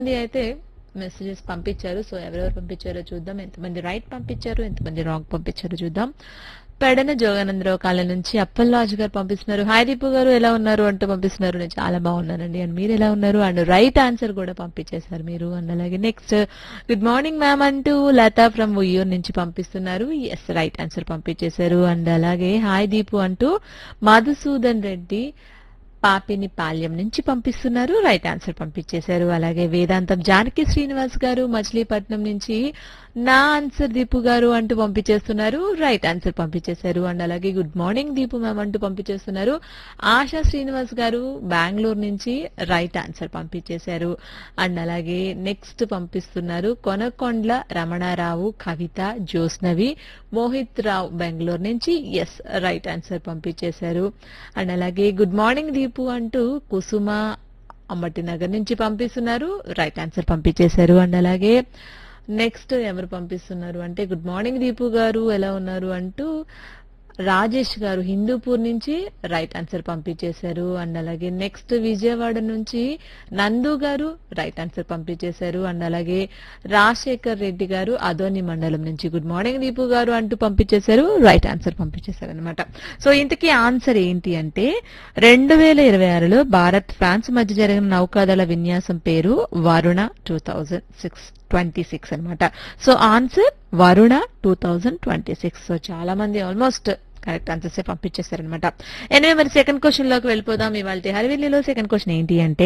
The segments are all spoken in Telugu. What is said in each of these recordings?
మంది అయితే మెసేజెస్ పంపించారు సో ఎవరెవరు పంపించారో చూద్దాం ఎంతమంది రైట్ పంపించారు ఎంతమంది రాంగ్ పంపించారో చూద్దాం పెడన జోగానందరావు కాలం నుంచి అప్పలరాజు గారు పంపిస్తున్నారు హాయ్ దీపు గారు ఎలా ఉన్నారు అంటూ పంపిస్తున్నారు నేను చాలా బాగున్నానండి అండ్ మీరు ఎలా ఉన్నారు అండ్ రైట్ ఆన్సర్ కూడా పంపించేశారు మీరు అండ్ అలాగే నెక్స్ట్ గుడ్ మార్నింగ్ మ్యామ్ అంటూ లతా ఫ్రమ్ ఉయ్యూర్ నుంచి పంపిస్తున్నారు ఎస్ రైట్ ఆన్సర్ పంపించేశారు అండ్ అలాగే హాయ్ దీపు అంటూ మధుసూదన్ రెడ్డి పాపిని పాల్యం నుంచి పంపిస్తున్నారు రైట్ ఆన్సర్ పంపించేశారు అలాగే వేదాంతం జానకి శ్రీనివాస్ గారు మచిలీపట్నం నుంచి నా ఆన్సర్ దీపు గారు అంటూ పంపించేస్తున్నారు రైట్ ఆన్సర్ పంపించేశారు అండ్ అలాగే గుడ్ మార్నింగ్ దీపు మ్యామ్ అంటూ పంపించేస్తున్నారు ఆశా శ్రీనివాస్ గారు బెంగళూరు నుంచి రైట్ ఆన్సర్ పంపించేశారు అండ్ అలాగే నెక్స్ట్ పంపిస్తున్నారు కొనకొండ్ల రమణారావు కవిత జ్యోత్స్నవి మోహిత్ రావు బెంగళూరు నుంచి ఎస్ రైట్ ఆన్సర్ పంపించేశారు అండ్ అలాగే గుడ్ మార్నింగ్ దీపు అంటూ కుసుమ అమ్మటి నగర్ నుంచి పంపిస్తున్నారు రైట్ ఆన్సర్ పంపించేశారు అండ్ అలాగే నెక్స్ట్ ఎవరు పంపిస్తున్నారు అంటే గుడ్ మార్నింగ్ దీపు గారు ఎలా ఉన్నారు అంటూ రాజేష్ గారు హిందూపూర్ నుంచి రైట్ ఆన్సర్ పంపించేశారు అండ్ అలాగే నెక్స్ట్ విజయవాడ నుంచి నందు గారు రైట్ ఆన్సర్ పంపించేశారు అండ్ అలాగే రాజశేఖర్ రెడ్డి గారు అదోని మండలం నుంచి గుడ్ మార్నింగ్ దీపు గారు అంటూ పంపించేశారు రైట్ ఆన్సర్ పంపించేశారు అనమాట సో ఇంతకీ ఆన్సర్ ఏంటి అంటే రెండు వేల ఇరవై ఆరులో భారత్ ఫ్రాన్స్ మధ్య జరిగిన నౌకాదళ విన్యాసం పేరు Varuna two thousand six twenty six అనమాట so answer Varuna two thousand twenty six so చాలా మంది ఆల్మోస్ట్ కరెక్ట్ ఆన్సర్స్ పంపించేశారనమాట ఎనివే మరి సెకండ్ క్వశ్చన్ లోకి వెళ్ళిపోదాం ఇవాళ హరివిల్లిలో సెకండ్ క్వశ్చన్ ఏంటి అంటే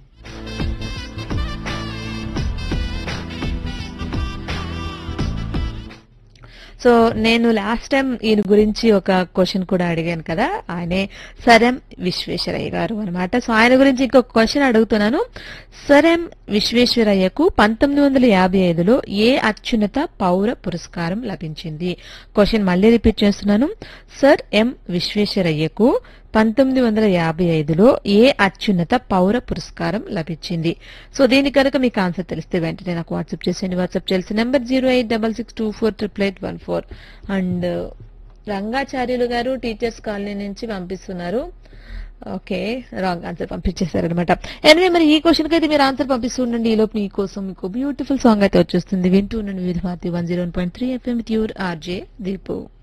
సో నేను లాస్ట్ టైం ఈయన గురించి ఒక క్వశ్చన్ కూడా అడిగాను కదా ఆయనే సరెం విశ్వేశ్వరయ్య గారు అనమాట సో ఆయన గురించి ఇంకొక క్వశ్చన్ అడుగుతున్నాను సరెం విశ్వేశ్వరయ్యకు పంతొమ్మిది వందల యాభై ఐదులో ఏ అత్యున్నత పౌర పురస్కారం లభించింది క్వశ్చన్ మళ్ళీ రిపీట్ చేస్తున్నాను సర్ ఎం విశ్వేశ్వరయ్యకు పంతొమ్మిది వందల యాభై ఐదులో ఏ అత్యున్నత పౌర పురస్కారం లభించింది సో దీని కనుక మీకు ఆన్సర్ తెలిస్తే వెంటనే నాకు వాట్సాప్ చేసేయండి వాట్సాప్ చేయాల్సిన number zero eight double six two four triple eight one four and Rangacharyulu garu teachers colony నుంచి పంపిస్తున్నారు ఓకే రాంగ్ ఆన్సర్ పంపించేశారనమాట ఎనివే మరి ఈ క్వశ్చన్ అయితే మీరు ఆన్సర్ పంపిస్తూ ఉండండి ఈ లోపు మీ కోసం మీకు బ్యూటిఫుల్ సాంగ్ అయితే వచ్చేస్తుంది వింటూ ఉండండి Vividh Bharati one zero point three FM with your RJ Deepu